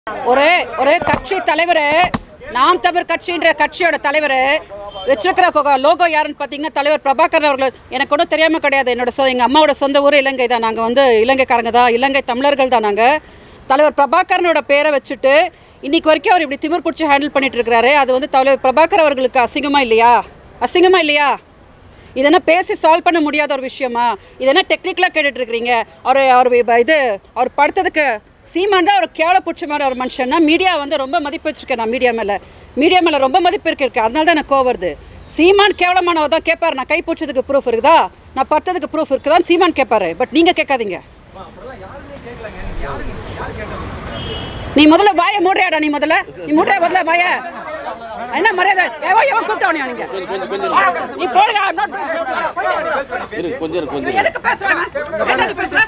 ஒரு ஒரு கட்சி தலைவர் நாம் தமிழ் கட்சின்ற கட்சியோட தலைவர் வச்சிருக்கிற லோகோ யாருன்னு பார்த்தீங்கன்னா தலைவர் பிரபாகர் அவர்கள் எனக்கு ஒன்றும் தெரியாமல் கிடையாது என்னோட சொ எங்கள் அம்மாவோட சொந்த ஊர் இலங்கை தான் நாங்கள் வந்து இலங்கைக்காரங்க தான் இலங்கை தமிழர்கள் தான் நாங்கள் தலைவர் பிரபாகரனோட பேரை வச்சுட்டு இன்னைக்கு வரைக்கும் அவர் இப்படி திமிர் பிடிச்சி ஹேண்டில் பண்ணிட்டு இருக்கிறாரு அது வந்து தலைவர் பிரபாகர் அவர்களுக்கு அசிங்கமா இல்லையா அசிங்கமா இல்லையா இதெல்லாம் பேசி சால்வ் பண்ண முடியாத ஒரு விஷயமா இதெல்லாம் டெக்னிக்கலாக கேட்டுட்டு இருக்கிறீங்க அவர் அவர் இப்ப இது அவர் படுத்ததுக்கு சீமான் தான் அவர் கேவல பிடிச்ச மாதிரி ஒரு மனுஷன்னா மீடியா வந்து ரொம்ப மதிப்பு வச்சிருக்கேன் நான் மீடியா மேலே மீடியா மேலே ரொம்ப மதிப்பு இருக்கு இருக்கு அதனால தான் எனக்கு கோவம் வருது சீமான் கேவலமானவர் தான் கேட்பார் நான் கை பிடிச்சதுக்கு ப்ரூஃப் இருக்குதா நான் படுத்ததுக்கு ப்ரூஃப் இருக்குதான்னு சீமான் கேட்பாரு பட் நீங்கள் கேட்காதீங்க நீ முதல்ல வாயை மூடுறியாடா நீ முதல்ல நீ மூடுற முதல்ல வாய என்ன மரியாதை எவன் எவன் கூப்பிட்டவனே நீங்க நீ போடுங்க I'm not- இரு, கொஞ்சம் இரு, கொஞ்சம் இரு. எதுக்கு பேசுறேன் என்ன நீ பேசுற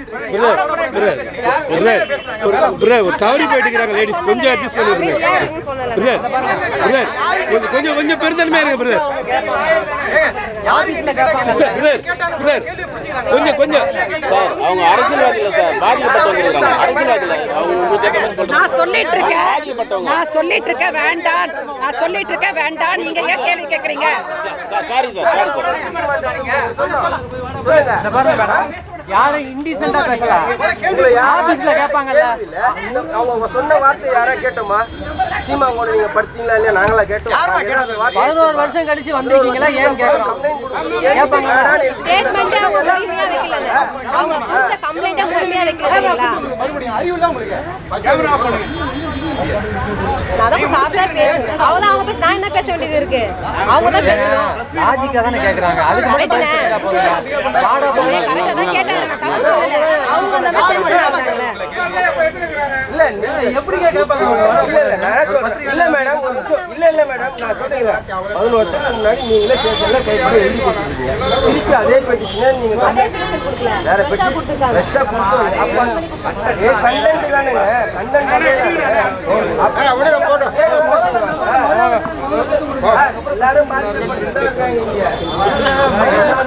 பிரதர் ஒரு தவறி போயிட்டு இருக்கிறாங்க லேடிஸ் கொஞ்சம் அட்ஜஸ்ட் பண்ணிருங்க பிரதர் பிரதர் கொஞ்சம் கொஞ்சம் கொஞ்சம் பெருந்தன்மையா இருங்க பிரதர் சிஸ்டர் பிரதர் பிரதர் கொஞ்சம் கொஞ்சம் சார் அவங்க அரசியல்வாதி இல்ல சார் பாதிக்கப்பட்டவங்க இருக்காங்க அரசியல்வாதி இல்ல அவங்க உங்களுக்கு ஏத்த மாதிரி சொல்றாங்க நான் சொல்லிட்டு இருக்கேன் பாதிக்கப்பட்டவங்க நான் சொல்லிட்டு இருக்கேன் வேண்டாம் நான் சொல்லிட்டு இருக்கேன் வேண்டாம் நீங்க ஏன் கேள்வி கேக்குறீங்க sir sorry sir sorry sir யாரும் இன்டீசெண்டா பேசலாம் ஆபீஸ்ல கேட்பாங்கல்ல அவங்க சொன்ன வார்த்தை யாரா கேட்டோமா சீமா கூட நீங்க படுத்தீங்களா இல்லையா நாங்களா கேட்டோம் ஏதாவது வார்த்தை பதினோரு வருஷம் கழிச்சு வந்திருக்கீங்களா ஏன் கேட்கறோம் கேட்பாங்க ஸ்டேட்மெண்ட்டே அவங்க முழுமையா வைக்கல அவங்க கொடுத்த கம்ப்ளைண்ட்டை முழுமையா வைக்கல நான் தான் சாப்பிட்டா பேசுறேன் அவங்க அவங்க பேச நான் என்ன பேச வேண்டியது இருக்கு அவங்க தான் பேசணும் லாஜிக்கா தானே கேக்குறாங்க அதுக்கு மட்டும் Correct பதில் தானே? சொல்லிட்டா போதுங்க. பாட போய் கரெக்டாக தான் கேட்டாங்க நான் தப்பு சொல்லல அவங்க அந்த மாதிரி டென்ஷன் ஆகுறாங்கல்ல இல்ல நீங்க எப்படிங்க கேட்பாங்க இல்ல இல்ல நான் சொல்றேன் இல்ல மேடம் ஒரு நிமிஷம் இல்ல இல்ல மேடம் நான் சொல்றேன் பதினோரு வருஷத்துக்கு முன்னாடி நீங்களே ஸ்டேஷன்ல கைப்பட எழுதி கொடுத்துருக்கீங்க திருப்பி அதே பெட்டிஷனை நீங்க complaint- வேற பெட்டி ஃப்ரெஷ்ஷா கொடுத்து அப்ப ஏ கண்டென்ட் தானேங்க கண்டென்ட் எல்லாரும் பாதிக்கப்பட்டு தான் இருக்காங்க இங்க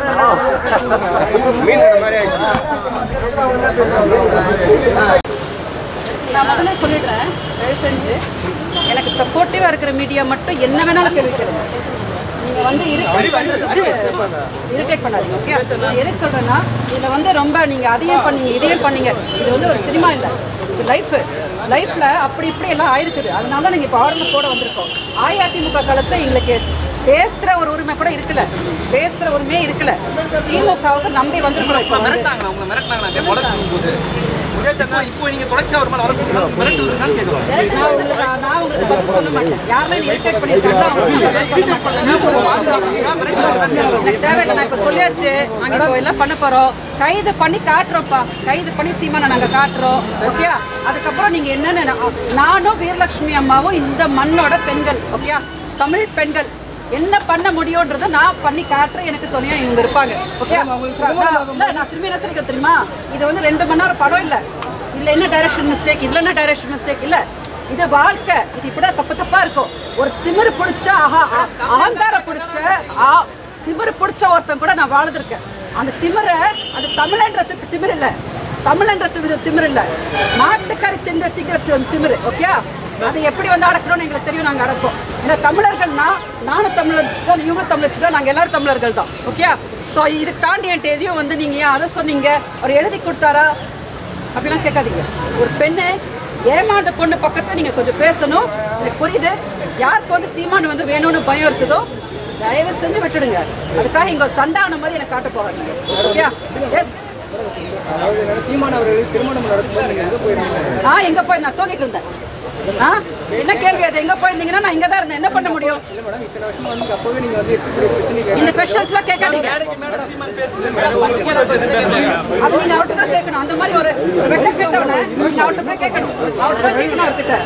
நான் முதல்ல சொல்லிடுறேன் தயவு செஞ்சு எனக்கு சப்போர்ட்டிவாக இருக்கிற மீடியா மட்டும் என்ன வேணாலும் கேள்வி கேளுங்க நீங்கள் வந்து இரிட்டேட் பண்ணாதீங்க ஓகே நான் எதுக்கு சொல்கிறேன்னா இதில் வந்து ரொம்ப நீங்கள் அதையும் பண்ணீங்க இதையும் பண்ணீங்க இது வந்து ஒரு சினிமா இல்லை இது லைஃபு லைஃப்பில் அப்படி இப்படி எல்லாம் ஆயிருக்குது அதனால தான் நீங்கள் இப்போ ஆர்டர் போட வந்திருக்கோம் அஇஅதிமுக காலத்தில் எங்களுக்கு பேசுகிற ஒரு உரிமை கூட இருக்கல பேசுகிற உரிமையே இருக்கல திமுகவுக்கு நம்பி வந்திருக்கிறோம் இப்போ வந்து. மிரட்டாங்க அவங்க மிரட்டினாங்க வளர்க்கும் போது இப்போ இப்போ நீங்க தொடர்ச்சியா ஒரு மேல வளர்க்கும் மிரட்டு வருதுன்னு கேட்கலாம் நான் உங்களுக்கு நான் உங்களுக்கு பதில் சொல்ல மாட்டேன் யாரெல்லாம் இரிட்டேட் பண்ணியிருக்காங்களோ அவங்களுக்கு பதில் சொல்ல மாட்டேன் எனக்கு தேவையில்லை நான் இப்போ சொல்லியாச்சு நாங்கள் இப்போ எல்லாம் பண்ண போகிறோம் கைது பண்ணி காட்டுறோம்ப்பா கைது பண்ணி சீமானை நாங்கள் காட்டுறோம் ஓகே அதுக்கப்புறம் நீங்கள் என்னென்ன நான்- நானும் வீரலட்சுமி அம்மாவும் இந்த மண்ணோட பெண்கள் ஓகே தமிழ் பெண்கள் என்ன பண்ண முடியும்ன்றதை நான் பண்ணி காட்டுறேன் எனக்கு துணையா இவங்க இருப்பாங்க ஓகே இல்லை நான் திரும்பி என்ன சொல்லிக்க தெரியுமா இது வந்து ரெண்டு மணி நேரம் படம் இல்லை இதுல என்ன டைரக்ஷன் மிஸ்டேக் இதுல என்ன டைரக்ஷன் மிஸ்டேக் இல்ல இது வாழ்க்கை இது இப்படிதான் தப்பு தப்பா இருக்கும் ஒரு திமிரு பிடிச்ச அஹா அ- அகங்காரம் பிடிச்ச ஆ- திமிரு பிடிச்ச ஒருத்தன் கூட நான் வாழ்ந்திருக்கேன் அந்த திமிர அது தமிழன்றதுக்கு திமிரு இல்ல தமிழன்ற திமிரு திமிரு இல்ல நாட்டுக்கறி திங்க திங்கிற தி- திமிரு ஓகே அது எப்படி வந்து அடக்கணும்னு எங்களுக்கு தெரியும் நாங்க அடப்போம் இந்த தமிழர்கள்னா நானும் தமிழர் தான் இவங்களும் தமிழச்சு தான் நாங்க எல்லாரும் தமிழர்கள் தான் ஓகே ஸோ இதுக்கு தாண்டி என்கிட்ட எதையும் வந்து நீங்க ஏன் அதை சொன்னீங்க அவர் எழுதி கொடுத்தாரா அப்படிலாம் கேட்காதீங்க ஒரு பெண்ணு ஏமாந்த பொண்ணு பக்கத்துல நீங்க கொஞ்சம் பேசணும் எனக்கு புரியுது யாருக்கு வந்து சீமான் வந்து வேணும்னு பயம் இருக்குதோ தயவு செஞ்சு விட்டுடுங்க அதுக்காக இங்க ஒரு சண்டான மாதிரி எனக்கு காட்ட போறாங்க ஓகே எஸ் ஆ எங்க போய் நான் தூங்கிட்டு இருந்தேன் ஆ என்ன கேள்வி அது எங்க போயிருந்தீங்கன்னா நான் இங்க தான் இருந்தேன் என்ன பண்ண முடியும் இந்த கொஸ்டின்ஸ்லாம் கேட்காதீங்க அது நீங்க அவர்கிட்ட தான் கேட்கணும் அந்த மாதிரி ஒரு ஒரு வெட்ட கேட்டவன நீங்க அவர்கிட்ட போய் கேட்கணும் அவர்கிட்ட போய் கேட்கணும் அவர்கிட்ட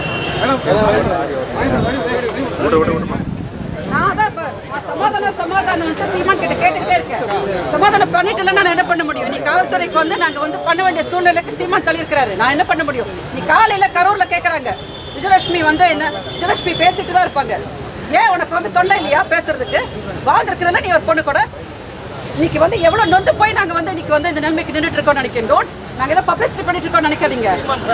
நான் அதான் இப்ப நான் சமாதானம் சமாதானம் சீமான் கிட்ட கேட்டுட்டே இருக்கேன் சமாதானம் பண்ணிட்டு இல்லைன்னா நான் என்ன பண்ண முடியும் நீ காவல்துறைக்கு வந்து நாங்க வந்து பண்ண வேண்டிய சூழ்நிலைக்கு சீமான் தள்ளியிருக்கிறாரு நான் என்ன பண்ண முடியும் நீ காலையில கரூர்ல கேக்குறாங்க விஜயலட்சுமி வந்து என்ன விஜயலட்சுமி பேசிட்டு தான் இருப்பாங்க ஏன் உனக்கு வந்து தொண்டை இல்லையா பேசுறதுக்கு வாழ்ந்துருக்கிறதுல நீ ஒரு பொண்ணு கூட இன்னைக்கு வந்து எவ்வளவு நொந்து போய் நாங்க வந்து இன்னைக்கு வந்து இந்த நிலைமைக்கு நின்றுட்டு இருக்கோம்னு நினைக்கிறேன் டோன்ட் நாங்க ஏதோ பப்ளிசிட்டி பண்ணிட்டு இருக்கோம் நினைக்காதீங்க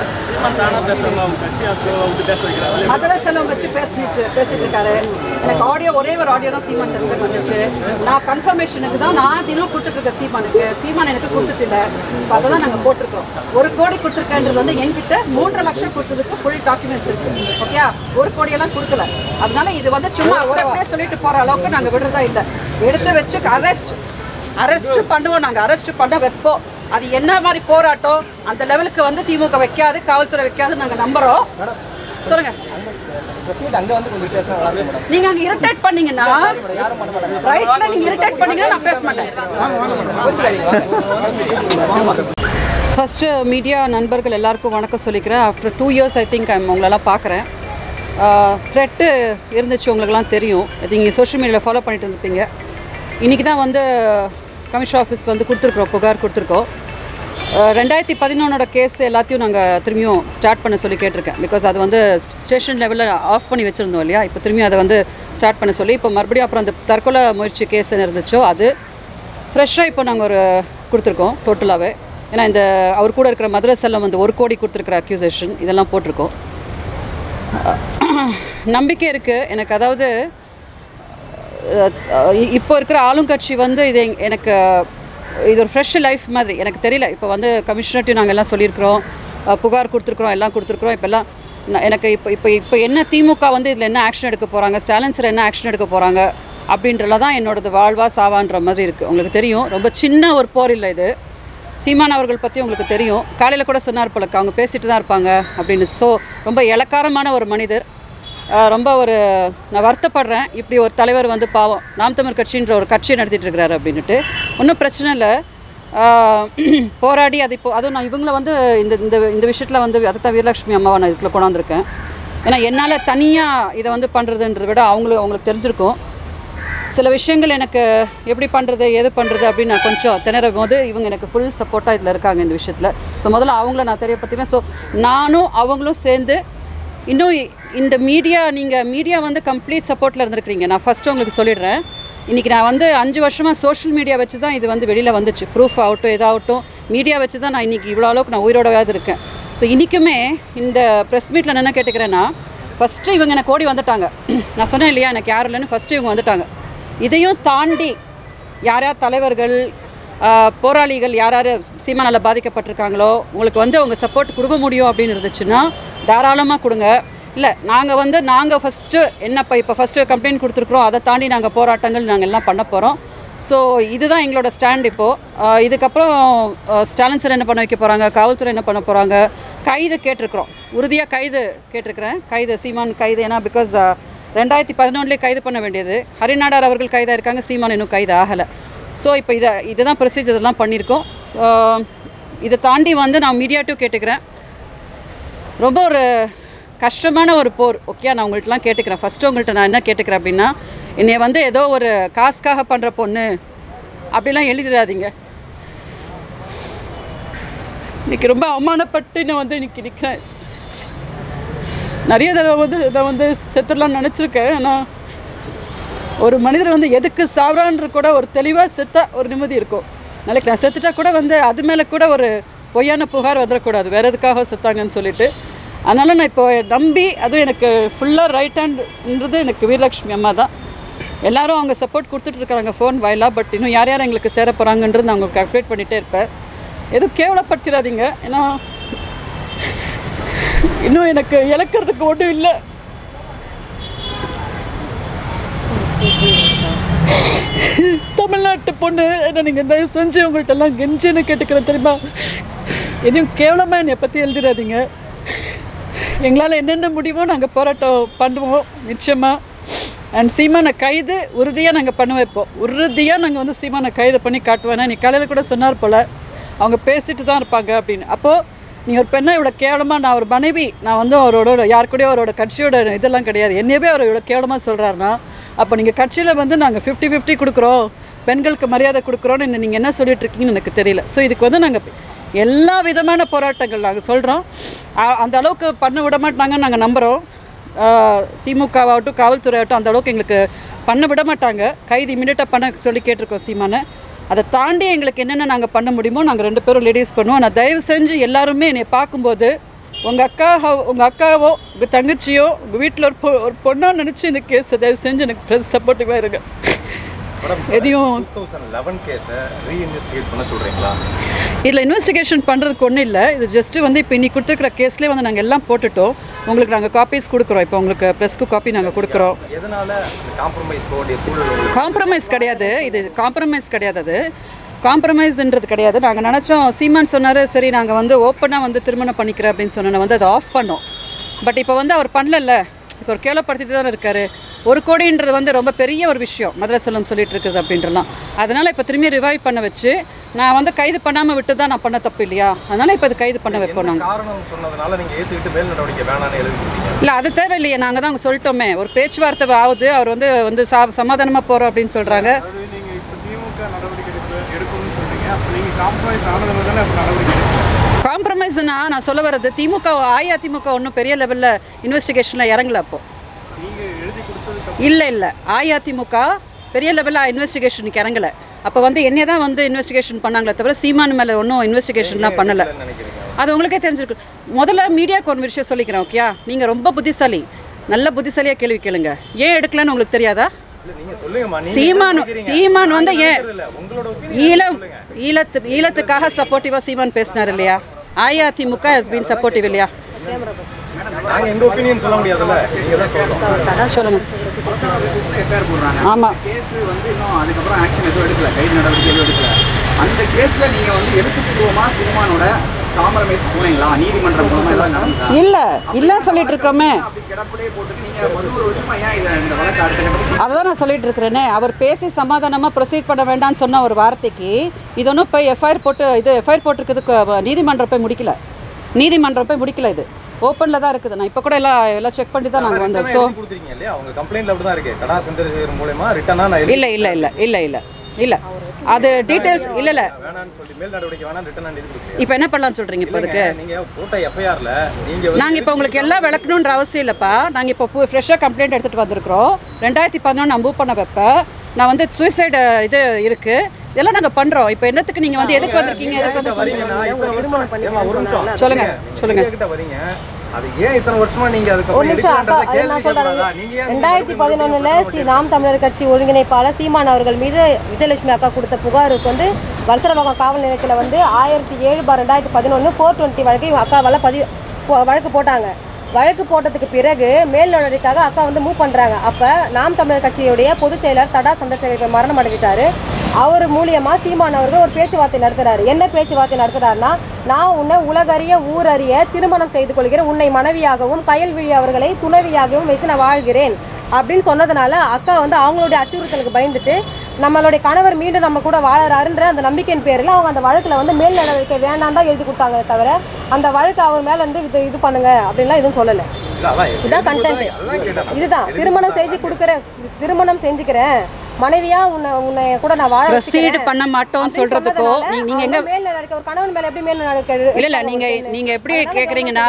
மதுரை செல்வம் வச்சு பேசிட்டு பேசிட்டு இருக்காரு எனக்கு ஆடியோ ஒரே ஒரு ஆடியோ தான் சீமான் தரப்புக்கு வந்துச்சு நான் கன்ஃபர்மேஷனுக்கு தான் நான் தினம் கொடுத்துட்டு இருக்கேன் சீமானுக்கு சீமான் எனக்கு கொடுத்துட்டு இல்லை இப்போ அதை தான் நாங்கள் போட்டிருக்கோம் ஒரு கோடி கொடுத்துருக்கேன்றது வந்து என்கிட்ட மூன்றரை லட்சம் கொடுத்ததுக்கு ஃபுல் டாக்குமெண்ட்ஸ் இருக்கு ஓகே ஒரு கோடியெல்லாம் கொடுக்கல அதனால இது வந்து சும்மா ஒரு அப்படியே சொல்லிட்டு போற அளவுக்கு நாங்கள் விடுறதா இல்லை எடுத்து வச்சு அரெஸ்ட் அரெஸ்ட் பண்ணுவோம் நாங்கள் அரெஸ்ட் பண்ண வைப்போம் அது என்ன மாதிரி போராட்டம் அந்த லெவலுக்கு வந்து திமுக வைக்காது காவல்துறை வைக்காது நாங்கள் நம்புறோம் சொல்லுங்க நீங்க அங்க இரிட்டேட் பண்ணீங்கன்னா ரைட்ல நீங்க இரிட்டேட் பண்ணீங்கன்னா நான் பேச மாட்டேன் ஃபஸ்ட்டு மீடியா நண்பர்கள் எல்லாருக்கும் வணக்கம் சொல்லிக்கிறேன் after two years I think I'm உங்களெல்லாம் பார்க்குறேன் த்ரெட்டு இருந்துச்சு உங்களுக்குலாம் தெரியும் அது நீங்கள் சோஷியல் மீடியாவில் ஃபாலோ பண்ணிட்டு இருந்திருப்பீங்க இன்றைக்கி தான் வந்து கமிஷன் ஆஃபீஸ் வந்து கொடுத்துருக்குறோம் புகார் கொடுத்துருக்கோம் அஹ் ரெண்டாயிரத்தி பதினொன்னோட கேஸ் எல்லாத்தையும் நாங்கள் திரும்பியும் ஸ்டார்ட் பண்ண சொல்லி கேட்டிருக்கேன் பிகாஸ் அது வந்து ஸ்டேஷன் லெவலில் ஆஃப் பண்ணி வச்சுருந்தோம் இல்லையா இப்போ திரும்பியும் அதை வந்து ஸ்டார்ட் பண்ண சொல்லி இப்போ மறுபடியும் அப்புறம் அந்த தற்கொலை முயற்சி கேஸ் என்ன இருந்துச்சோ அது ஃப்ரெஷ்ஷாக இப்போ நாங்கள் ஒரு கொடுத்துருக்கோம் டோட்டலாகவே ஏன்னா இந்த அவர் கூட இருக்கிற மதுரை செல்லம் வந்து ஒரு கோடி கொடுத்துருக்குற அக்யூசேஷன் இதெல்லாம் போட்டிருக்கோம் நம்பிக்கை இருக்குது எனக்கு அதாவது அஹ் இ- இப்போ இருக்கிற ஆளுங்கட்சி வந்து இது எங்- எனக்கு இது ஒரு ஃப்ரெஷ் லைஃப் மாதிரி எனக்கு தெரியல இப்போ வந்து கமிஷனர்ட்டையும் நாங்கள் எல்லாம் சொல்லியிருக்கிறோம் அஹ் புகார் கொடுத்துருக்குறோம் எல்லாம் கொடுத்துருக்குறோம் இப்போல்லாம் நான் எனக்கு இப்போ இப்போ இப்போ என்ன திமுக வந்து இதில் என்ன ஆக்ஷன் எடுக்க போகிறாங்க ஸ்டாலின் சார் என்ன ஆக்ஷன் எடுக்க போகிறாங்க அப்படின்றல தான் என்னோடது வாழ்வா சாவான்ற மாதிரி இருக்குது உங்களுக்கு தெரியும் ரொம்ப சின்ன ஒரு போர் இல்லை இது சீமான் அவர்கள் பற்றி உங்களுக்கு தெரியும் காலையில் கூட சொன்னார் போலக்கு அவங்க பேசிட்டு தான் இருப்பாங்க அப்படின்னு ஸோ ரொம்ப இலக்காரமான ஒரு மனிதர் ஆஹ் ரொம்ப ஒரு நான் வருத்தப்படுறேன் இப்படி ஒரு தலைவர் வந்து பாவம் நாம் தமிழ் கட்சின்ற ஒரு கட்சியை நடத்திட்டு இருக்கிறாரு அப்படின்ட்டு ஒன்றும் பிரச்சனை இல்லை ஆஹ் போராடி அது இப்போ அதுவும் நான் இவங்கள வந்து இந்த இந்த இந்த விஷயத்தில் வந்து அதை தான் வீரலட்சுமி அம்மாவை நான் இதில் கொண்டாந்துருக்கேன் ஏன்னா என்னால் தனியாக இதை வந்து பண்ணுறதுன்றத விட அவங்களுக்கு அவங்களுக்கு தெரிஞ்சிருக்கும் சில விஷயங்கள் எனக்கு எப்படி பண்ணுறது எது பண்ணுறது அப்படின்னு நான் கொஞ்சம் திணறும் போது இவங்க எனக்கு ஃபுல் சப்போர்ட்டாக இதில் இருக்காங்க இந்த விஷயத்தில் ஸோ முதல்ல அவங்கள நான் தெரியப்படுத்தினேன் ஸோ நானும் அவங்களும் சேர்ந்து இன்னும் இ- இந்த மீடியா நீங்கள் மீடியா வந்து கம்ப்ளீட் சப்போர்ட்டில் இருந்திருக்கிறீங்க நான் ஃபஸ்ட்டு உங்களுக்கு சொல்லிடுறேன் இன்றைக்கி நான் வந்து அஞ்சு வருஷமாக சோஷியல் மீடியா வச்சு தான் இது வந்து வெளியில் வந்துச்சு ப்ரூஃப் ஆகட்டும் எதாகட்டும் மீடியா வச்சு தான் நான் இன்றைக்கி இவ்வளோ அளவுக்கு நான் உயிரோடவாது இருக்கேன் ஸோ இன்றைக்குமே இந்த ப்ரெஸ் மீட்டில் என்ன கேட்டுக்கிறேன்னா ஃபஸ்ட்டு இவங்க எனக்கு ஓடி வந்துட்டாங்க நான் சொன்னேன் இல்லையா எனக்கு யாரும் இல்லைன்னு ஃபஸ்ட்டு இவங்க வந்துட்டாங்க இதையும் தாண்டி யார் யார் தலைவர்கள் ஆஹ், போராளிகள் யார் யார் சீமானால் பாதிக்கப்பட்டிருக்காங்களோ உங்களுக்கு வந்து அவங்க சப்போர்ட் கொடுக்க முடியும் அப்படின்னு இருந்துச்சுன்னா தாராளமாக கொடுங்க இல்லை நாங்கள் வந்து நாங்கள் ஃபஸ்ட்டு என்னப்பா இப்போ ஃபஸ்ட்டு கம்ப்ளைண்ட் கொடுத்துருக்குறோம் அதை தாண்டி நாங்கள் போராட்டங்கள் நாங்கள் எல்லாம் பண்ண போகிறோம் ஸோ இதுதான் எங்களோட ஸ்டாண்ட் இப்போது இதுக்கப்புறம் ஆஹ், ஸ்டாலின் சார் என்ன பண்ண வைக்க போகிறாங்க காவல்துறை என்ன பண்ண போகிறாங்க கைது கேட்டிருக்கிறோம் உறுதியாக கைது கேட்டிருக்கிறேன் கைது சீமான் கைது ஏன்னா பிகாஸ் ரெண்டாயிரத்தி பதினொன்றுலேயே கைது பண்ண வேண்டியது ஹரிநாடார் அவர்கள் கைதாக இருக்காங்க சீமான் இன்னும் கைது ஆகலை ஸோ இப்போ இதை இதுதான் ப்ரொசீஜர் இதெல்லாம் பண்ணியிருக்கோம் ஆஹ், இதை தாண்டி வந்து நான் மீடியாட்டும் கேட்டுக்கிறேன் ரொம்ப ஒரு கஷ்டமான ஒரு போர் ஓகே நான் உங்கள்கிட்டலாம் கேட்டுக்கிறேன் ஃபஸ்ட்டு உங்கள்கிட்ட நான் என்ன கேட்டுக்கிறேன் அப்படின்னா என்னைய வந்து ஏதோ ஒரு காசுக்காக பண்ணுற பொண்ணு அப்படிலாம் எழுதிடாதீங்க இன்னைக்கு ரொம்ப அவமானப்பட்டு நான் வந்து இன்னைக்கு நிற்கிறேன் நிறைய தடவை வந்து இதை வந்து செத்துடலாம்னு நினச்சிருக்கேன் ஆனால் ஒரு மனிதர் வந்து எதுக்கு சாவறான்ற கூட ஒரு தெளிவாக செத்தா ஒரு நிம்மதி இருக்கும் நாளைக்கு நான் செத்துட்டா கூட வந்து அது மேலே கூட ஒரு பொய்யான புகார் வந்துடக்கூடாது வேறு எதுக்காக செத்தாங்கன்னு சொல்லிட்டு அதனால் நான் இப்போ நம்பி அதுவும் எனக்கு ஃபுல்லாக ரைட் ஹேண்ட்ன்றது எனக்கு வீரலட்சுமி அம்மா தான் எல்லாரும் அவங்க சப்போர்ட் கொடுத்துட்ருக்காங்க ஃபோன் வாயிலாக பட் இன்னும் யார் யார் எங்களுக்கு சேர போகிறாங்கன்றது நான் உங்களுக்கு அப்டேட் பண்ணிகிட்டே இருப்பேன் எதுவும் கேவலப்படுத்திடாதீங்க ஏன்னா இன்னும் எனக்கு இழக்கிறதுக்கு ஒன்றும் இல்லை தமிழ்நாட்டு பொண்ணு என்ன நீங்கள் தயவு செஞ்சு உங்கள்கிட்ட எல்லாம் கெஞ்சின்னு கேட்டுக்கிறேன் தெரியுமா எதையும் கேவலமாக என்னை பற்றி எழுதிடாதீங்க எங்களால் என்னென்ன முடியுமோ நாங்கள் போராட்டம் பண்ணுவோம் நிச்சயமாக அண்ட் சீமானை கைது உறுதியாக நாங்கள் பண்ண வைப்போம் உறுதியாக நாங்கள் வந்து சீமானை கைது பண்ணி காட்டுவேன் நீ காலையில் கூட சொன்னார் போல் அவங்க பேசிட்டு தான் இருப்பாங்க அப்படின்னு அப்போது நீ ஒரு பெண்ணை இவ்வளோ கேவலமாக நான் ஒரு மனைவி நான் வந்து அவரோட யார் கூடயோ அவரோட கட்சியோட இதெல்லாம் கிடையாது என்னையவே அவர் இவ்வளோ கேவலமாக சொல்கிறாருன்னா அப்போ நீங்கள் கட்சியில் வந்து நாங்கள் ஃபிஃப்டி ஃபிஃப்டி கொடுக்குறோம் பெண்களுக்கு மரியாதை கொடுக்குறோன்னு நீங்கள் என்ன சொல்லிட்டு இருக்கீங்கன்னு எனக்கு தெரியல ஸோ இதுக்கு வந்து நாங்கள் எல்லா விதமான போராட்டங்கள் நாங்கள் சொல்கிறோம் அந்த அளவுக்கு பண்ண விட மாட்டாங்கன்னு நாங்கள் நம்புகிறோம் திமுகவாகட்டும் காவல்துறை ஆகட்டும் அந்த அளவுக்கு எங்களுக்கு பண்ண விட மாட்டாங்க கைது இமீடியட்டாக பண்ண சொல்லி கேட்டிருக்கோம் சீமானை அதை தாண்டி எங்களுக்கு என்னென்ன நாங்கள் பண்ண முடியுமோ நாங்கள் ரெண்டு பேரும் லேடிஸ் பண்ணுவோம் நான் தயவு செஞ்சு எல்லாருமே என்னை பார்க்கும்போது உங்கள் அக்கா உங்கள் அக்காவோ உங்கள் தங்கச்சியோ உங்கள் வீட்டில் ஒரு பொ ஒரு பொண்ணாக நினச்சி இந்த கேஸை தயவு செஞ்சு எனக்கு ப்ரெஸ் சப்போர்ட்டிவாக இருங்க எதையும் டூ தௌசண்ட் லெவன் கேஸை ரீஇன்வெஸ்டிகேட் பண்ண சொல்கிறீங்களா இதில் இன்வெஸ்டிகேஷன் பண்ணுறதுக்கு ஒன்றும் இல்லை இது ஜஸ்ட்டு வந்து இப்போ இன்னைக்கு கொடுத்துருக்குற கேஸ்லேயே வந்து நாங்கள் எல்லாம் போட்டுட்டோம் உங்களுக்கு நாங்கள் காப்பீஸ் கொடுக்குறோம் இப்போ உங்களுக்கு ப்ரெஸ்க்கு காப்பி நாங்கள் கொடுக்குறோம் எதனால காம்ப்ரமைஸ் போக வேண்டிய சூழல் உங்களுக்கு காம்ப்ரமைஸ் கிடையாது இது காம்ப்ரமைஸ் கிடையாது அது காம்ப்ரமைஸ்ன்றது கிடையாது நாங்கள் நினச்சோம் சீமான் சொன்னார் சரி நாங்கள் வந்து ஓப்பனாக வந்து திருமணம் பண்ணிக்கிறேன் அப்படின்னு சொன்னோன்னே வந்து அதை ஆஃப் பண்ணோம் பட் இப்போ வந்து அவர் பண்ணலல்ல இப்போ ஒரு கேவலப்படுத்திட்டு தானே இருக்காரு ஒரு கோடின்றது வந்து ரொம்ப பெரிய ஒரு விஷயம் மதுரை செல்லம் சொல்லிட்டு இருக்குது அப்படின்றலாம் அதனால் இப்போ திரும்பி ரிவைவ் பண்ண வச்சு நான் வந்து கைது பண்ணாமல் விட்டு தான் நான் பண்ண தப்பு இல்லையா அதனால் இப்போ இது கைது பண்ண வைப்போம் நாங்கள் காரணம் சொன்னதுனால நீங்கள் ஏற்றுக்கிட்டு மேல் நடவடிக்கை வேணாம்னு எழுதி கொடுத்தீங்க இல்லை அது தேவையில்லையே நாங்கள் தான் அங்கே சொல்லிட்டோமே ஒரு பேச்சுவார்த்தை ஆகுது அவர் வந்து வந்து சா சமாதானமாக போகிறோம் அப்படின்னு சொல்கிறாங்க நீங்கள் இப்போ திமுக நடவடிக்கை எடுக்க எடுக்கணும்னு சொல்றீங்க அப்போ நீங்கள் காம்ப்ரமைஸ் ஆனதுல தானே அப்போ நடவடிக்கை எடுக்கணும் காம்ப்ரமைஸ்னா நான் சொல்ல வர்றது திமுக அஇஅதிமுக ஒன்றும் பெரிய லெவலில் இன்வெஸ்டிகேஷனில் இறங்கல அப்போ இல்லை இல்லை அஇஅதிமுக பெரிய லெவலில் இன்வெஸ்டிகேஷனுக்கு இறங்கல அப்போ வந்து என்னைய தான் வந்து இன்வெஸ்டிகேஷன் பண்ணாங்களே தவிர சீமான் மேலே ஒன்றும் இன்வெஸ்டிகேஷன்லாம் பண்ணலை அது உங்களுக்கே தெரிஞ்சிருக்கு முதல்ல மீடியாவுக்கு ஒரு விஷயம் சொல்லிக்கிறேன் ஓகேயா நீங்கள் ரொம்ப புத்திசாலி நல்ல புத்திசாலியாக கேள்வி கேளுங்க ஏன் எடுக்கலன்னு உங்களுக்கு தெரியாதா நீங்கள் சொல்லுங்கம்மா நீங்க சீமான் சீமான் வந்து ஏன் இல்ல உங்களோட ஈழம் ஈழத்து ஈழத்துக்காக சப்போர்ட்டிவாக சீமான் பேசினார் இல்லையா அஇஅதிமுக ஹஸ் பீன் சப்போர்ட்டிவ் இல்லையா நாங்கள் எங்கள் ஒப்பீனியன் சொல்ல முடியாதுல்ல நீங்கள் தான் சொல்லணும் சொல்லுங்க எஃப்ஐஆர் போடுறாங்க ஆமாம் கேஸ் வந்து இன்னும் அதுக்கப்புறம் ஆக்ஷன் எதுவும் எடுக்கல கைது நடவடிக்கை எதுவும் எடுக்கல அந்த கேஸ்ல நீங்க வந்து எழுத்துப்பூர்வமா சினிமானோட காம்ப்ரமைஸ் போனீங்களா நீதிமன்றம் மூலமா ஏதாவது நடந்ததா இல்லை இல்லைன்னு சொல்லிட்டு இருக்கோமே அப்படி கிடப்பிலே போட்டுட்டு நீங்க பதினோரு வருஷமா ஏன் இதை இந்த வழக்கு அடுத்த கட்டத்துக்கு அதை தான் நான் சொல்லிட்டு இருக்கிறேனே அவர் பேசி சமாதானமாக ப்ரொசீட் பண்ண வேண்டாம்னு சொன்ன ஒரு வார்த்தைக்கு இது ஒன்றும் போய் எஃப்ஐஆர் போட்டு இது எஃப்ஐஆர் போட்டிருக்கிறதுக்கு நீதிமன்றம் போய் முடிக்கல நீதிமன்றம் போய் முடிக்கல இது ஓப்பனில் தான் இருக்குது நான் இப்போ கூட எல்லாம் எல்லாம் செக் பண்ணி தான் நாங்கள் வந்தோம் ஸோ எழுதி கொடுத்துருக்கீங்க இல்லையா அவங்க கம்ப்ளைண்ட்ல அப்படி தான் இருக்கு கடா சந்திரசேகர் மூலயமா ரிட்டனா நான் எழுதி இல்லை இல்லை இல்லை இல்லை இல்லை இல்லை அது டீட்டெயில்ஸ் இல்லை இல்லை வேணாம்னு சொல்லி மேல் நடவடிக்கை வேணாம் ரிட்டனா எழுதி கொடுத்தீங்க இப்போ என்ன பண்ணலாம்னு சொல்கிறீங்க இப்போ அதுக்கு நீங்க போட்ட எஃப்ஐஆர்ல நீங்க வந்து நாங்கள் இப்போ உங்களுக்கு எல்லாம் விளக்கணுன்ற அவசியம் இல்லைப்பா நாங்கள் இப்போ ஃப்ரெஷ்ஷாக கம்ப்ளைண்ட் எடுத்துகிட்டு வந்திருக்கிறோம் ரெண்டாயிரத்தி பதினொன்று நான் மூவ் பண்ண வைப்ப நான் வந்து சூசைடு இது இருக்குது இதெல்லாம் நாங்கள் பண்ணுறோம் இப்போ என்னத்துக்கு நீங்கள் வந்து எதுக்கு வந்திருக்கீங்க எதுக்கு வந்து வரீங்கன்னா இத்தனை வருஷம் ஏம்மா, ஒரு நிமிஷம் சொல்லுங்க, சொல்லுங்க. நீங்க கிட்ட வரீங்க அது ஏன் இத்தனை வருஷமா நீங்க ஒரு அதுக்கப்புறம் நிமிஷம் அக்கா எடுக்கலன்றத அது கேள்வி நான் கேட்கக்கூடாதா சொல்றேன் நீங்க ஏன் ரெண்டாயிரத்தி பதினொன்னுல சி நாம் தமிழர் கட்சி ஒருங்கிணைப்பாளர் சீமான் அவர்கள் மீது விஜயலட்சுமி அக்கா கொடுத்த புகாருக்கு வந்து வலசரவாக்கம் காவல் நிலையத்தில் வந்து ஆயிரத்தி ஏழு பார் ரெண்டாயிரத்தி பதினொன்று ஃபோர் டுவெண்ட்டி வழக்கு இவங்க அக்காவால் பதிவு போ- வழக்கு போட்டாங்க வழக்கு போட்டதுக்கு பிறகு மேல் நடவடிக்கைக்காக அக்கா வந்து மூவ் பண்ணுறாங்க அப்போ நாம் தமிழர் கட்சியுடைய பொதுச் செயலர் தடா சந்திரசேகர் மரணம் அடைஞ்சிட்டாரு அவர் மூலியமா சீமான் அவர்கள் ஒரு பேச்சுவார்த்தை நடத்துறாரு என்ன பேச்சுவார்த்தை நடத்துறாருன்னா நான் உன்னை உலகறிய ஊரறிய திருமணம் செய்து கொள்கிறேன் உன்னை மனைவியாகவும் கயல்விழி அவர்களை துணைவியாகவும் வைத்து நான் வாழ்கிறேன் அப்படின்னு சொன்னதுனால அக்கா வந்து அவங்களுடைய அச்சுறுத்தலுக்கு பயந்துட்டு நம்மளுடைய கணவர் மீண்டும் நம்ம கூட வாழறாருன்ற அந்த நம்பிக்கையின் பேரில் அவங்க அந்த வழக்கில் வந்து மேல் நடவடிக்கை வேண்டாம் தான் எழுதி கொடுத்தாங்க தவிர அந்த வழக்கு அவர் மேலே வந்து இது இது பண்ணுங்க அப்படின்லாம் எதுவும் சொல்லலை இல்ல, அதான் இதான் கண்டென்ட் அதான் கேட்டேன் நான். இதுதான் திருமணம் செஞ்சு கொடுக்குறேன் திருமணம் செஞ்சுக்கிறேன் மனைவியா உன்னை உன்னை கூட நான் வாழ ப்ரொசீடு வச்சுக்கிறேன். பண்ண மாட்டோம்னு அப்படின்னு சொல்கிறதுக்கோ சொன்னதுனால நீங்கள் நீங்கள் எங்கே அவங்க மேல் நடவடிக்கை ஒரு கணவன் மேல எப்படி மேல் நடவடிக்கை எடு- இல்லை இல்லை நீங்கள் நீங்கள் எப்படி கேட்குறீங்கன்னா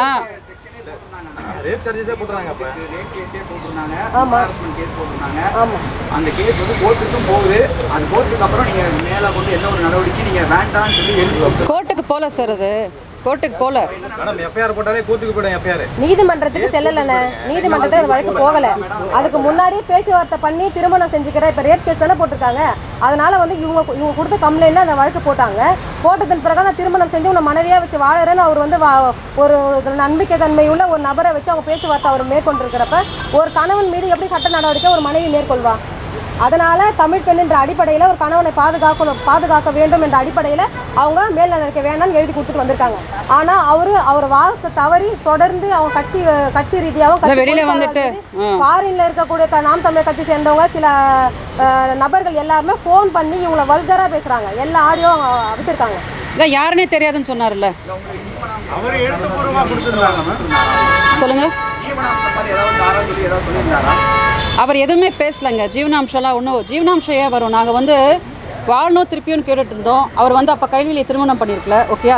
ரேப் சார்ஜஸே போட்டுறாங்க அப்ப ரேப் கேஸே போட்டிருந்தாங்க ஆமா. ஹராஸ்மெண்ட் கேஸ் போட்டிருந்தாங்க ஆமா அந்த கேஸ் வந்து கோர்ட்டுக்கும் போகுது அந்த கோர்ட்டுக்கு அப்புறம் நீங்க மேல கொண்டு என்ன ஒரு நடவடிக்கை நீங்க வேண்டாம்னு சொல்லி எழுதி கொடுத்து கோர்ட்டுக்கு போகல சார் அது கோர்ட்டுக்கு போகல மேடம் எஃப்ஐஆர் போட்டாலே கூத்துக்கு போயிடும் எஃப்ஐஆர் நீதிமன்றத்துக்கு செல்லலண்ணே நீதிமன்றத்துக்கு அந்த வழக்கு போகல அதுக்கு முன்னாடியே பேச்சுவார்த்தை பண்ணி திருமணம் செஞ்சுக்கிறேன் இப்போ ரேப் கேஸ் தானே போட்டிருக்காங்க அதனால வந்து இவங்க இவங்க கொடுத்த கம்ப்ளைண்ட்ல அந்த வழக்கு போட்டாங்க போட்டதன் பிறகு நான் திருமணம் செஞ்சு உன்னை மனைவியா வச்சு வாழறேன்னு அவர் வந்து வா- ஒரு நம்பிக்கை தன்மை உள்ள ஒரு நபரை வச்சு அவங்க பேச்சுவார்த்தை அவர் மேற்கொண்டிருக்கிறப்ப ஒரு கணவன் மீது எப்படி சட்ட நடவடிக்கை ஒரு மனைவி மேற்கொள்வா அதனால தமிழ் பெண் என்ற அடிப்படையில் ஒரு கணவனை பாதுகாக்கணும் பாதுகாக்க வேண்டும் என்ற அடிப்படையில் அவங்க மேல் நடவடிக்கை வேண்டாம்னு எழுதி கொடுத்துட்டு வந்திருக்காங்க ஆனால் அவரு அவர் வாக்கு தவறி தொடர்ந்து அவங்க கட்சி கட்சி ரீதியாகவும் இல்ல, வெளியில வந்துட்டு, ஆ. ஃபாரின்ல இருக்கக்கூடிய க- நாம் தமிழர் கட்சி சேர்ந்தவங்க சில அஹ், நபர்கள் எல்லாருமே ஃபோன் பண்ணி இவங்களை வல்கரா பேசுறாங்க எல்லா ஆடியோ வச்சிருக்காங்க இதான் யாருன்னே தெரியாதுன்னு சொன்னார்ல அவர் எழுத்துப்பூர்வமா கொடுத்துருந்தாங்க சொல்லுங்கள் ஜீவனாம்சம் மாதிரி ஏதாவது தாரான்னு சொல்லி ஏதாவது சொல்லியிருந்தாரா அவர் எதுவுமே பேசலைங்க ஜீவனாம்சம்லாம் ஒன்றும் ஜீவனாம்சம் ஏன் வரும் நாங்கள் வந்து வாழணும் திருப்பியும் கேட்டுட்டு இருந்தோம் அவர் வந்து அப்போ கைவிலியை திருமணம் பண்ணியிருக்கல ஓகேயா ஸோ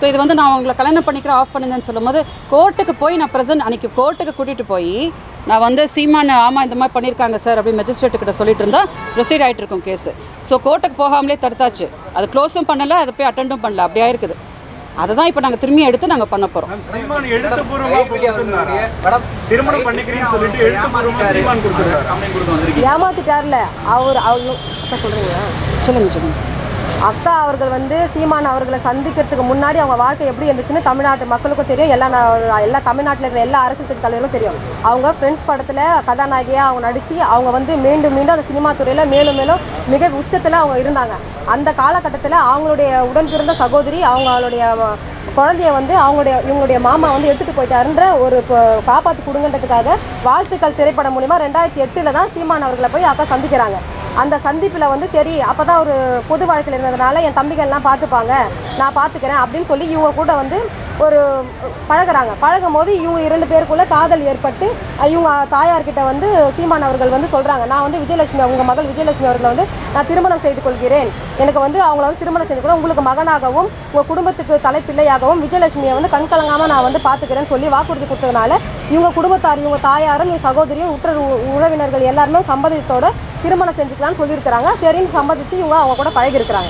ஸோ இது வந்து நான் உங்களை கல்யாணம் பண்ணிக்கிறேன் ஆஃப் பண்ணுங்கன்னு சொல்லும்போது கோர்ட்டுக்கு போய் நான் ப்ரெசென்ட் அன்றைக்கி கோர்ட்டுக்கு கூட்டிகிட்டு போய் நான் வந்து சீமான் ஆமாம் இந்த மாதிரி பண்ணியிருக்காங்க சார் அப்படி மேஜிஸ்ட்ரேட்டு கிட்ட சொல்லிட்டு இருந்தா ப்ரொசீட் ஆகிட்டு இருக்கும் கேஸு ஸோ கோர்ட்டுக்கு போகாமலே தடுத்தாச்சு அது க்ளோஸும் பண்ணலை அதை போய் அட்டெண்டும் பண்ணல அப்படியே இருக்குது அதை தான் இப்போ நாங்கள் திரும்பி எடுத்து நாங்கள் பண்ண போகிறோம் சீமான் எழுத்துப்பூர்வமா கொடுத்திருந்தாரா? திருமணம் பண்ணிக்கிறேன்னு சொல்லிட்டு எழுத்துப்பூர்வமா சீமான் கொடுத்திருக்காரு கம்ப்ளைண்ட் கொடுத்து வந்திருக்கீங்க ஏமாத்திட்டார்ல அவர் அவங்க அக்கா சொல்றீங்களா சொல்லுங்க சொல்லுங்க அக்கா அவர்கள் வந்து சீமான் அவர்களை சந்திக்கிறதுக்கு முன்னாடி அவங்க வாழ்க்கை எப்படி இருந்துச்சுன்னு தமிழ்நாட்டு மக்களுக்கும் தெரியும் எல்லா நா- எல்லா தமிழ்நாட்டில் இருக்கிற எல்லா அரசியல் கட்சி தலைவர்களும் தெரியும் அவங்க ஃப்ரெண்ட்ஸ் படத்தில் கதாநாயகியாக அவங்க நடித்து அவங்க வந்து மீண்டும் மீண்டும் அந்த சினிமா துறையில் மேலும் மேலும் மிக உச்சத்தில் அவங்க இருந்தாங்க அந்த காலகட்டத்தில் அவங்களுடைய உடன் பிறந்த சகோதரி அவங்களுடைய ம- குழந்தைய வந்து அவங்களுடைய இவங்களுடைய மாமா வந்து எடுத்துகிட்டு போயிட்டாருன்ற ஒரு இப்போ காப்பாற்றி கொடுங்கன்றதுக்காக வாழ்த்துக்கள் திரைப்படம் மூலிமா ரெண்டாயிரத்தி எட்டில் தான் சீமான் அவர்களை போய் அக்கா சந்திக்கிறாங்க அந்த சந்திப்பில் வந்து சரி அப்போ தான் ஒரு பொது வாழ்க்கையில் இருந்ததுனால என் தம்பிகள்லாம் பார்த்துப்பாங்க நான் பார்த்துக்கிறேன் அப்படின்னு சொல்லி இவங்க கூட வந்து ஒரு பழகுறாங்க பழகும் போது இவங்க இரண்டு பேருக்குள்ள காதல் ஏற்பட்டு அஹ் இவங்க தாயார்கிட்ட வந்து சீமான் அவர்கள் வந்து சொல்கிறாங்க நான் வந்து விஜயலட்சுமி உங்கள் மகள் விஜயலட்சுமி அவர்களை வந்து நான் திருமணம் செய்து கொள்கிறேன் எனக்கு வந்து அவங்கள வந்து திருமணம் செய்து கூட உங்களுக்கு மகனாகவும் உங்கள் குடும்பத்துக்கு தலைப்பிள்ளையாகவும் விஜயலட்சுமியை வந்து கண்கலங்காமல் நான் வந்து பார்த்துக்கிறேன்னு சொல்லி வாக்குறுதி கொடுத்ததுனால இவங்க குடும்பத்தார் இவங்க தாயாரும் இவங்க சகோதரியும் உற்ற உ- உறவினர்கள் எல்லாருமே சம்மதத்தோட திருமணம் செஞ்சுக்கலாம்னு சொல்லியிருக்கிறாங்க சரின்னு சம்மதிச்சு இவங்க அவங்க கூட பழகிருக்கிறாங்க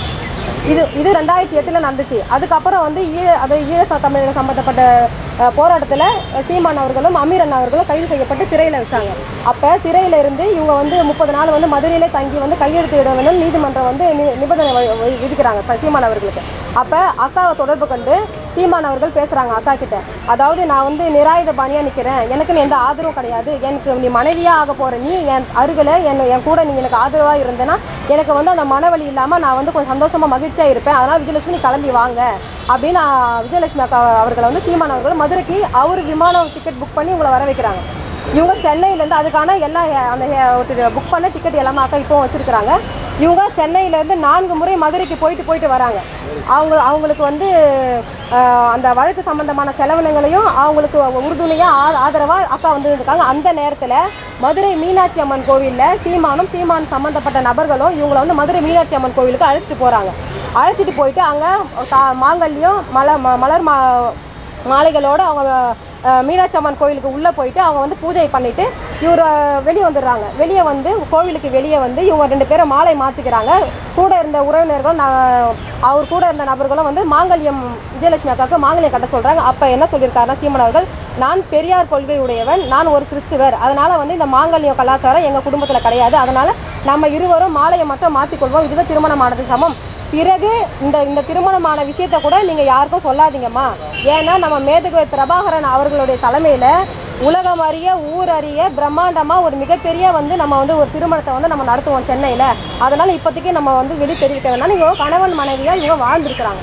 இது இது ரெண்டாயிரத்தி எட்டில் நடந்துச்சு அதுக்கப்புறம் வந்து ஈழ அது ஈழ ச- தமிழர் சம்மந்தப்பட்ட போராட்டத்தில் சீமான் அவர்களும் அமீரன் அவர்களும் கைது செய்யப்பட்டு சிறையில் வச்சாங்க அப்போ சிறையில் இருந்து இவங்க வந்து முப்பது நாள் வந்து மதுரையிலே தங்கி வந்து கையெழுத்து இட வேண்டும் நீதிமன்றம் வந்து நி- நிபந்தனை வி- வி- விதிக்கிறாங்க ச- சீமான் அவர்களுக்கு அப்போ அக்காவை தொடர்பு கொண்டு சீமான் அவர்கள் பேசுகிறாங்க அக்கா கிட்ட அதாவது நான் வந்து நிராயுத பாணியாக நிற்கிறேன் எனக்குன்னு எந்த ஆதரவும் கிடையாது எனக்கு நீ மனைவியாக ஆக போகிற நீ என் அருகில் என் என் கூட நீ எனக்கு ஆதரவாக இருந்தேன்னா எனக்கு வந்து அந்த மனவலி இல்லாமல் நான் வந்து கொஞ்சம் சந்தோஷமாக மகிழ்ச்சியாக இருப்பேன் அதனால் விஜயலட்சுமி நீ கிளம்பி வாங்க அப்படின்னு நான் விஜயலட்சுமி அக்கா அவர்களை வந்து சீமான் அவர்கள் மதுரைக்கு அவர் விமானம் டிக்கெட் புக் பண்ணி உங்களை வர வைக்கிறாங்க இவங்க சென்னையிலேருந்து அதுக்கான எல்லா ஹே- அந்த புக் பண்ண டிக்கெட் எல்லாமே அக்கா இப்போ வச்சுருக்கிறாங்க இவங்க சென்னையிலேருந்து நான்கு முறை மதுரைக்கு போயிட்டு போயிட்டு வராங்க அவங்க அவங்களுக்கு வந்து ஆஹ், அந்த வழக்கு சம்பந்தமான செலவினங்களையும் அவங்களுக்கு உறுதுணையாக ஆதரவாக அக்கா வந்து இருக்காங்க அந்த நேரத்தில் மதுரை மீனாட்சி அம்மன் கோவிலில் சீமானும் சீமான் சம்மந்தப்பட்ட நபர்களும் இவங்களை வந்து மதுரை மீனாட்சி அம்மன் கோவிலுக்கு அழைச்சிட்டு போகிறாங்க அழைச்சிட்டு போயிட்டு அங்கே மாங்கல்யம் மல ம- மலர் மா மாலைகளோடு அவங்க அஹ், மீனாட்சி அம்மன் கோயிலுக்கு உள்ளே போயிட்டு அவங்க வந்து பூஜை பண்ணிட்டு இவர் வெளியே வந்துடுறாங்க வெளியே வந்து கோவிலுக்கு வெளியே வந்து இவங்க ரெண்டு பேரும் மாலை மாற்றிக்கிறாங்க கூட இருந்த உறவினர்களும் நான் அவர் கூட இருந்த நபர்களும் வந்து மாங்கல்யம் விஜயலட்சுமி அக்காவுக்கு மாங்கல்யம் கட்ட சொல்கிறாங்க அப்போ என்ன சொல்லியிருக்காருன்னா சீமன் அவர்கள் நான் பெரியார் கொள்கை உடையவன் நான் ஒரு கிறிஸ்துவர் அதனால் வந்து இந்த மாங்கல்யம் கலாச்சாரம் எங்கள் குடும்பத்தில் கிடையாது அதனால் நம்ம இருவரும் மாலையை மட்டும் மாற்றிக்கொள்வோம் இதுவே திருமணமானது சமம் பிறகு இந்த இந்த திருமணமான விஷயத்த கூட நீங்கள் யாருக்கும் சொல்லாதீங்கம்மா ஏன்னா நம்ம மேதகு பிரபாகரன் அவர்களுடைய தலைமையில் உலகம் அறிய ஊர் அறிய பிரம்மாண்டமாக ஒரு மிகப்பெரிய வந்து நம்ம வந்து ஒரு திருமணத்தை வந்து நம்ம நடத்துவோம் சென்னையில் அதனால் இப்போதைக்கு நம்ம வந்து வெளி தெரிவிக்க வேணாம் இவங்க கணவன் மனைவியாக இவங்க வாழ்ந்துருக்குறாங்க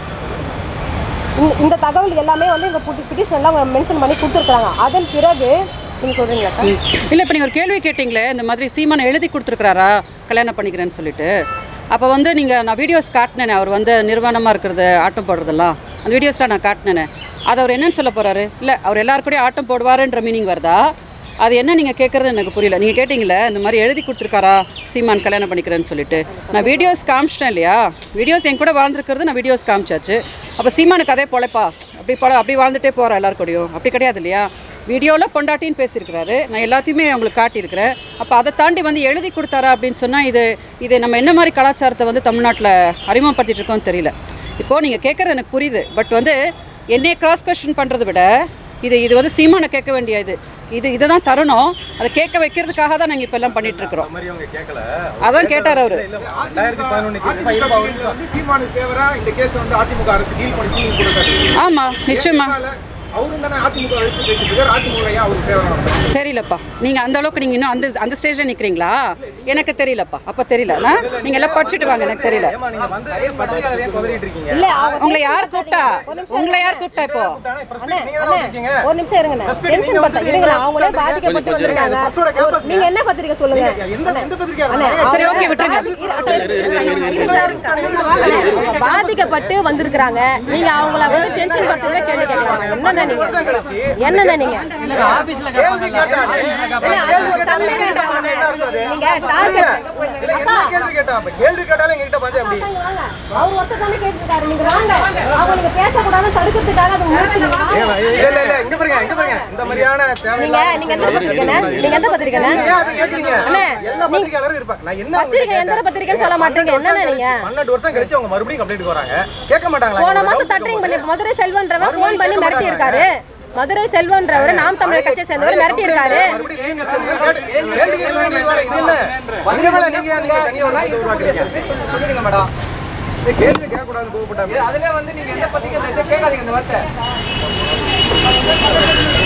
இந்த- இந்த தகவல் எல்லாமே வந்து இந்த பிட்டிஷன்லாம் மென்ஷன் பண்ணி கொடுத்துருக்குறாங்க அதன் பிறகு நீங்கள் சொல்கிறீங்களா இல்லை இப்போ நீங்கள் ஒரு கேள்வி கேட்டிங்களே இந்த மாதிரி சீமானை எழுதி கொடுத்துருக்குறாரா கல்யாணம் பண்ணிக்கிறேன்னு சொல்லிட்டு அப்போ வந்து நீங்கள் நான் வீடியோஸ் காட்டினேனே அவர் வந்து நிர்வாணமாக இருக்கிறது ஆட்டம் போடுறதெல்லாம் அந்த வீடியோஸ்லாம் நான் காட்டினேனே அது அவர் என்னன்னு சொல்ல போகிறாரு இல்லை அவர் எல்லாருக்கூடயும் ஆட்டம் போடுவாருன்ற மீனிங் வருதா அது என்ன நீங்கள் கேட்குறது எனக்கு புரியல நீங்கள் கேட்டிங்களே இந்த மாதிரி எழுதி கொடுத்துருக்காரா சீமான் கல்யாணம் பண்ணிக்கிறேன்னு சொல்லிட்டு நான் வீடியோஸ் காமிச்சிட்டேன் இல்லையா வீடியோஸ் என் கூட வாழ்ந்துருக்கிறது நான் வீடியோஸ் காமிச்சாச்சு அப்போ சீமானுக்கு அதே பொழைப்பா அப்படி பழ அப்படி வாழ்ந்துட்டே போகிறா எல்லார் கூடயும் அப்படி கிடையாது இல்லையா வீடியோவில் பொண்டாட்டின்னு பேசியிருக்கிறாரு நான் எல்லாத்தையுமே அவங்களுக்கு காட்டியிருக்கிறேன் அப்போ அதை தாண்டி வந்து எழுதி கொடுத்தாரா அப்படின்னு சொன்னால் இது இது நம்ம என்ன மாதிரி கலாச்சாரத்தை வந்து தமிழ்நாட்டில் அறிமுகப்படுத்திட்டு இருக்கோம்னு தெரியல இப்போது நீங்கள் கேட்குறது எனக்கு புரியுது பட் வந்து என்னைய கிராஸ் கொஸ்டின் பண்ணுறதை விட இது இது வந்து சீமானை கேட்க வேண்டிய இது இது இதை தான் தரணும் அதை கேட்க வைக்கிறதுக்காக தான் நாங்கள் இப்போ எல்லாம் பண்ணிட்டு இருக்கிறோம் மாதிரி அவங்க கேட்கல அதான் கேட்டார் அவரு ரெண்டாயிரத்தி பதினொன்னு அதிமுக வந்து சீமானு ஃபேவரா இந்த கேஸ் வந்து அதிமுக அரசு டீல் பண்ணிச்சு நீங்க கூட காட்டுறீங்க. ஆமாம் நிச்சயமா அவரும் தானே அதிமுக எடுத்து பேசிட்டு இருக்காரு அதிமுக ஏன் அவருக்கு ஃபேவரா தெரியலப்பா நீங்கள் அந்த அளவுக்கு நீங்கள் இன்னும் அந்த அந்த ஸ்டேஜில் நிற்கிறீங்களா எனக்கு தெரியலப்பா அப்போ தெரியலண்ணா நீங்கள் எல்லாம் படிச்சுட்டு வாங்க எனக்கு தெரியல நீங்க வந்து பத்திரிகையாளர் ஏன் குதறிட்டு இருக்கீங்க இல்லை அவங்க உங்களை யார் கூப்பிட்டா உங்களை யார் கூப்பிட்டா இப்போ அண்ணே, அண்ணே, ஒரு நிமிஷம் இருங்கண்ணே டென்ஷன் பண்றேன் இருங்கண்ணே அவங்களே பாதிக்கப்பட்டு வந்திருக்காங்க ஒரு- நீங்க என்ன பத்திரிக்கை சொல்லுங்க அண்ணே, சரி, அவங்க okay, விட்டுருங்க. அவங்க பாதிக்கப்பட்டு வந்திருக்கிறாங்க நீங்க அவங்கள வந்து டென்ஷன் படுத்துறதே கேள்வி கேட்கலாம் என்னண்ணே நீங்க என்னண்ணே நீங்க கேட்டாலே இல்ல, அது ஒரு தன்மை வேண்டாம் அவனே. நீங்க target- அப்பா, கேள்வி கேட்டா அப்ப கேள்வி கேட்டாலும் எங்ககிட்ட பார்த்தா எப்படி இங்க வாங்க. அவர் ஒருத்தர் தானே கேட்டிருக்காரு. நீங்க வாங்க. அவங்க நீங்க பேசக்கூடாதுன்னு தடுக்கிறதுக்காக அதை நிறுத்துங்க. வாங்க. இல்ல இல்ல இல்ல இங்க பாருங்க இங்க பாருங்க இந்த மாதிரியான நீங்க நீங்க எந்த பத்திரிக்கைண்ணே? நீங்க எந்த பத்திரிக்கைண்ணே? ஏன் அது கேக்குறீங்க அண்ணே, எல்லா பத்திரிகையாளரும் இருப்பாங்க நான் என்ன பத்திரிக்கை எந்த பத்திரிக்கைன்னு சொல்ல மாட்டீங்க என்னண்ணே நீங்க பன்னெண்டு வருஷம் கழிச்சு அவங்க மறுபடியும் கம்ப்ளைண்ட் வராங்க கேட்க மாட்டாங்களா போன மாசம் தட்டரிங் பண்ணி மதுரை செல்வன்றவர் ஃபோன் பண்ணி மிரட்டி இருக்காரு மதுரை செல்வன்றவர் நாம் தமிழர் கட்சியை சேர்ந்தவர் மிரட்டி இருக்காரு மறுபடியும் நீங்க கேள்வி கேட்க வேண்டிய வேலை இது என்ன இங்க வேலை நீங்க ஏன் நீங்க தனியா ஒரு இது உருவாக்குறீங்க சொல்லிடுங்க மேடம் இந்த கேள்வி கேட்க கூடாதுன்னு கோவப்பட்டாங்க அதுல வந்து நீங்க எந்த பத்திரிக்கை கேட்காதீங்க இந்த வார்த்தை